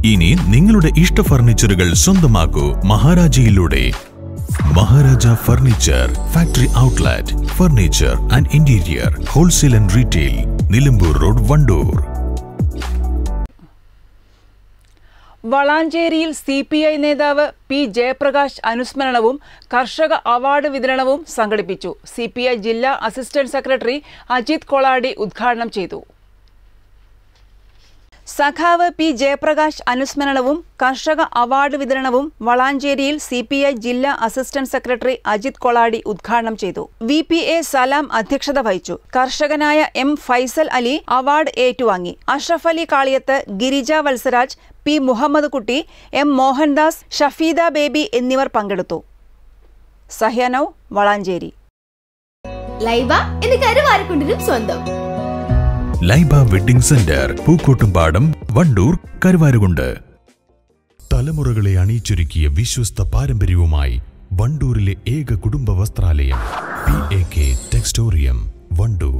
ഇനി നിങ്ങളുടെ ഇഷ്ട ഫർണിച്ചറുകൾ സ്വന്തമാക്കൂ മഹാരാജയിലൂടെ Maharaja furniture factory outlet furniture and interior wholesale and retail Nilambur road Wandoor വളാഞ്ചേരിയിൽ സി പി ഐ നേതാവ് പി ജയപ്രകാശ് അനുസ്മരണവും കർഷക അവാർഡ് വിതരണവും സംഘടിപ്പിച്ചു സി പി ഐ ജില്ലാ അസിസ്റ്റന്റ് സെക്രട്ടറി അജിത് കൊളാടി ഉദ്ഘാടനം ചെയ്തു സഖാവ് പി ജയപ്രകാശ് അനുസ്മരണവും കർഷക അവാർഡ് വിതരണവും വളാഞ്ചേരിയിൽ സി പി ഐ ജില്ലാ അസിസ്റ്റന്റ് സെക്രട്ടറി അജിത് കൊളാടി ഉദ്ഘാടനം ചെയ്തു വി പി എ സലാം അധ്യക്ഷത വഹിച്ചു കർഷകനായ എം ഫൈസൽ അലി അവാർഡ് ഏറ്റുവാങ്ങി Ashraf Ali Kaliyath Girija Valsaraj P Muhammad Kutty M Mohandas Shafeeda baby എന്നിവർ പങ്കെടുത്തു സഹ്യാനവ് വളാഞ്ചേരി ലൈബ എന്ന് കരുവാരക്കുണ്ടിനും സ്വന്തം ലൈബ വെഡിംഗ് സെന്റർ പൂക്കോട്ടുംപാടം വണ്ടൂർ കരുവാരുകുണ്ട് തലമുറകളെ അണിയിച്ചൊരുക്കിയ വിശ്വസ്ത പാരമ്പര്യവുമായി വണ്ടൂരിലെ ഏക കുടുംബ വസ്ത്രാലയം P A K Textorium Wandoor